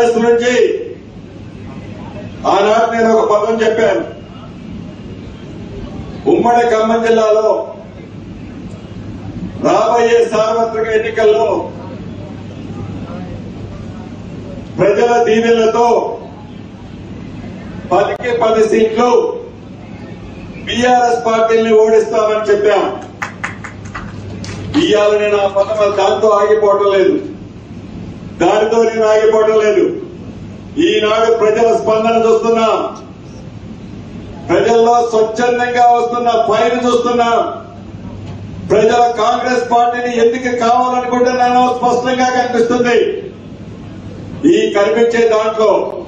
కాంగ్రెస్ నుంచి ఆనాడు నేను ఒక పదం చెప్పాను ఉమ్మడి ఖమ్మం జిల్లాలో రాబోయే సార్వత్రిక ఎన్నికల్లో ప్రజల దీవెనలతో పదికి పది సీట్లు బీఆర్ఎస్ పార్టీని ఓడిస్తామని చెప్పాం ఇవాళ నేను ఆ పదం దాంతో ఆగిపోవటం లేదు దానితో నేను ఆగిపోవటం లేదు ఈనాడు ప్రజల స్పందన చూస్తున్నాం ప్రజల్లో స్వచ్ఛందంగా వస్తున్న ఫైర్ చూస్తున్నాం ప్రజల కాంగ్రెస్ పార్టీని ఎందుకు కావాలనుకుంటున్నానో స్పష్టంగా కనిపిస్తుంది ఈ కనిపించే దాంట్లో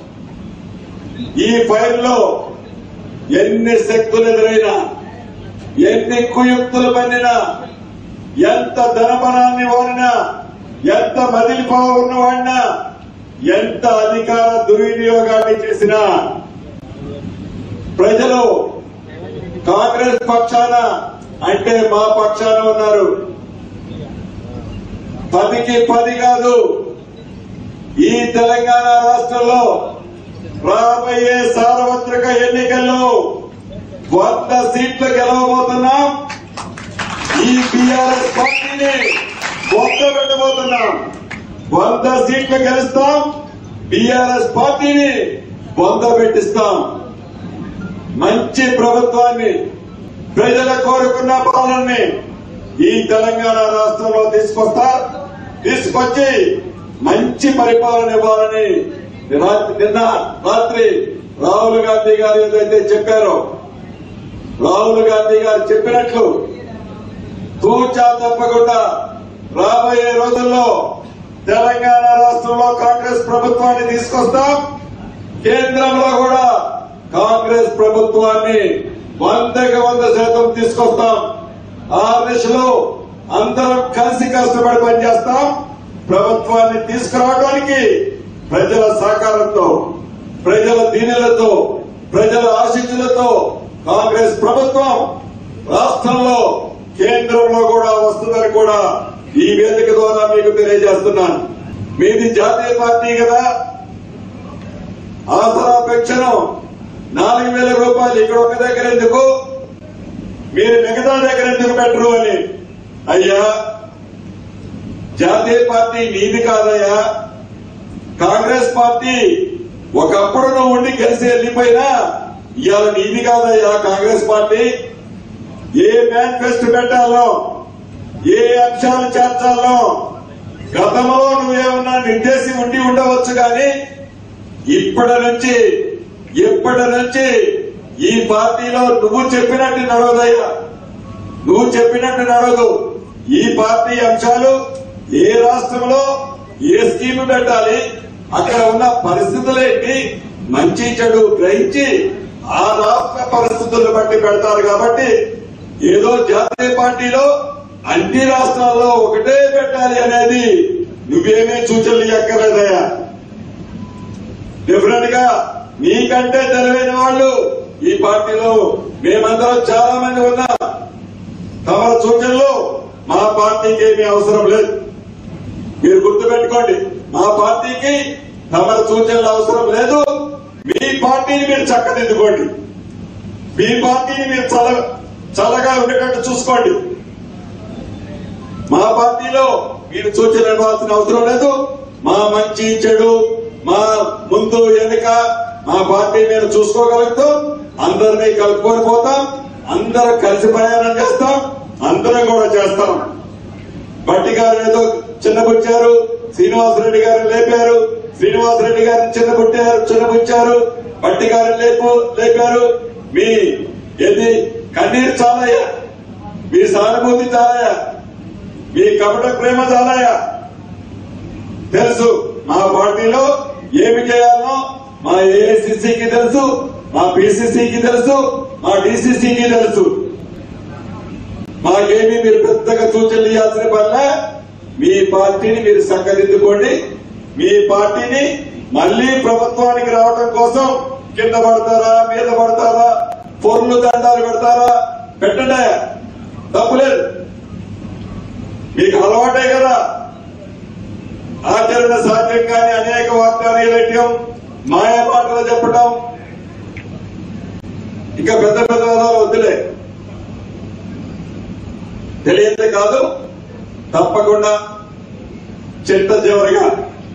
ఈ ఫైర్ లో ఎన్ని శక్తులు ఎదురైనా ఎన్ని కుయుక్తులు పన్నినా ఎంత ధనబలాన్ని వాడినా ఎంత మదిలిపో ఉన్నవాడినా ఎంత అధికార దుర్వినియోగాన్ని చేసినా ప్రజలు కాంగ్రెస్ పక్షాన అంటే మా పక్షాన ఉన్నారు పదికి పది కాదు ఈ తెలంగాణ రాష్ట్రంలో రాబోయే సార్వత్రిక ఎన్నికల్లో వంద సీట్లు గెలవబోతున్నాం ఈ బీఆర్ఎస్ పార్టీని వంద పెట్టబోతున్నాం వంద సీట్లు గెలుస్తాం బీఆర్ఎస్ పార్టీని వంద పెట్టిస్తాం మంచి ప్రభుత్వాన్ని ప్రజల కోరుకున్న పాలనని ఈ తెలంగాణ రాష్ట్రంలో తీసుకొస్తా తీసుకొచ్చి మంచి పరిపాలన ఇవ్వాలని రాత్రి నిన్న రాత్రి రాహుల్ గాంధీ గారు ఏదైతే చెప్పారో రాహుల్ గాంధీ గారు చెప్పినట్లు తూచా తప్పకుండా రాబోయే రోజుల్లో తెలంగాణ రాష్ట్రంలో కాంగ్రెస్ ప్రభుత్వాన్ని తీసుకొస్తాం కేంద్రంలో కూడా కాంగ్రెస్ ప్రభుత్వాన్ని వందకి వంద శాతం తీసుకొస్తాం ఆ దిశలో అందరం కలిసి కష్టపడి పనిచేస్తాం ప్రభుత్వాన్ని తీసుకురావడానికి ప్రజల సహకారంతో ప్రజల దీనులతో ప్రజల ఆశీస్సులతో కాంగ్రెస్ ప్రభుత్వం రాష్ట్రంలో కేంద్రంలో కూడా వస్తుందని కూడా ఈ వేదిక ద్వారా మీకు తెలియజేస్తున్నాను మీది జాతీయ పార్టీ కదా ఆసరా పెన్షన్ నాలుగు వేల రూపాయలు ఇక్కడ ఒక దగ్గర ఎందుకు మీరు మిగతా దగ్గర ఎందుకు పెట్టరు అని అయ్యా జాతీయ పార్టీ నీది కాదయ్యా కాంగ్రెస్ పార్టీ ఒకప్పుడు నువ్వు ఉండి కలిసి వెళ్ళిపోయినా ఇవాళ నీది కాదయ్యా కాంగ్రెస్ పార్టీ ఏ మేనిఫెస్టో పెట్టాలో ఏ అంశాలు చేర్చాలో గతంలో నువ్వేమన్నా నిర్దేశి ఉండి ఉండవచ్చు కానీ ఇప్పటి నుంచి ఇప్పటి నుంచి ఈ పార్టీలో నువ్వు చెప్పినట్టు నడవదయ్యా నువ్వు చెప్పినట్టు నడవదు ఈ పార్టీ అంశాలు ఏ రాష్ట్రంలో ఏ స్కీమ్ పెట్టాలి అక్కడ ఉన్న పరిస్థితులేంటి మంచి చెడు గ్రహించి ఆ రాష్ట్ర పరిస్థితులను బట్టి పెడతారు కాబట్టి ఏదో జాతీయ పార్టీలో అన్ని రాష్ట్రాల్లో ఒకటే పెట్టాలి అనేది నువ్వేమీ సూచనలు ఎక్కలేదయ్యా డిఫరెంట్ గా నీకంటే తెలివైన వాళ్ళు ఈ పార్టీలో మేమందరం చాలా మంది ఉన్నాం తమ సూచనలు మా పార్టీకి ఏమీ అవసరం లేదు మీరు గుర్తుపెట్టుకోండి మా పార్టీకి తమ సూచనలు అవసరం లేదు మీ పార్టీని మీరు చక్కదిద్దుకోండి మీ పార్టీని మీరు చల్ల చల్లగా ఉండేటట్టు చూసుకోండి మా పార్టీలో మీరు సూచనలు ఇవ్వాల్సిన అవసరం లేదు మా మంచి చెడు మా ముందు వెనుక మా పార్టీ మేము చూసుకోగలుగుతాం అందరినీ కలుపుకొని పోతాం అందరం కలిసి ప్రయాణం చేస్తాం అందరం కూడా చేస్తాం బట్టి గారు ఏదో చిన్నబుచ్చారు శ్రీనివాసరెడ్డి గారు లేపారు శ్రీనివాసరెడ్డి గారిని చిన్నబుట్టారు చిన్నబుచ్చారు బట్టి గారు లేపు లేపారు మీ ఏది కన్నీరు చాలయ్యా మీ సానుభూతి చాలయ్యా మీ కపట ప్రేమ చాలయ్యా తెలుసు మా పార్టీలో ఏమి చేయాలో మా ఏఐసిసికి తెలుసు మా పిసిసికి తెలుసు మా డిసిసికి తెలుసు మాకేమీ మీరు పెద్దగా సూచనలు ఇవ్వాల్సిన పనిలే మీ పార్టీని మీరు సంగదిద్దుకోండి మీ పార్టీని మళ్లీ ప్రభుత్వానికి రావడం కోసం కింద పడతారా మీద పడతారా పొర్లు దండాలు పెడతారా పెట్టండి తప్పులేదు మీకు అలవాటే కదా ఆచరణ సాధ్యం కాని అనేక వాగ్దానాలు వేయటం మాయా మాటలు చెప్పటం ఇంకా పెద్ద పెద్ద పదాలు వద్దులే తెలియదు కాదు తప్పకుండా చిట్ట చివరిగా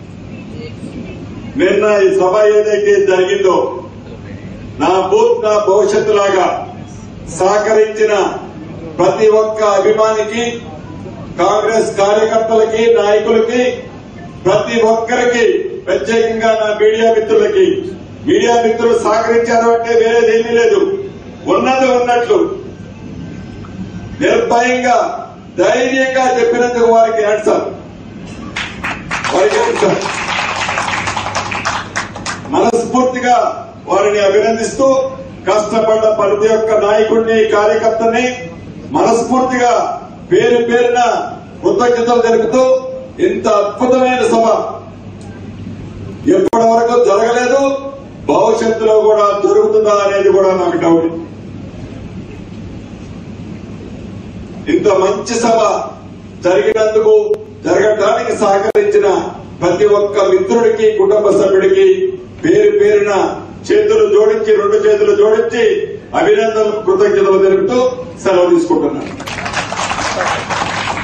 నిన్న ఈ సభ ఏదైతే జరిగిందో నా బూత్ నా భవిష్యత్తు లాగా సహకరించిన ప్రతి ఒక్క అభిమానికి కాంగ్రెస్ కార్యకర్తలకి నాయకులకి ప్రతి ఒక్కరికి ప్రత్యేకంగా నా మీడియా మిత్రులకి మీడియా మిత్రులు సహకరించారు అంటే వేరేదేమీ లేదు ఉన్నది ఉన్నట్లు నిర్భయంగా ధైర్యంగా చెప్పినందుకు వారికి ఆన్సర్ వారికి answer. మనస్ఫూర్తిగా వారిని అభినందిస్తూ కష్టపడ్డ ప్రతి ఒక్క నాయకుడిని కార్యకర్తని మనస్ఫూర్తిగా పేరు పేరున కృతజ్ఞతలు తెలుపుతూ ఇంత అద్భుతమైన సభ ఎప్పటి వరకు జరగలేదు భవిష్యత్తులో కూడా జరుగుతుందా అనేది కూడా నాకు డౌట్ ఇంత మంచి సభ జరిగినందుకు జరగడానికి సహకరించిన ప్రతి ఒక్క మిత్రుడికి కుటుంబ సభ్యుడికి పేరు పేరున చేతులు జోడించి రెండు చేతులు జోడించి అభినందనలు కృతజ్ఞతలు తెలుపుతూ సెలవు తీసుకుంటున్నాను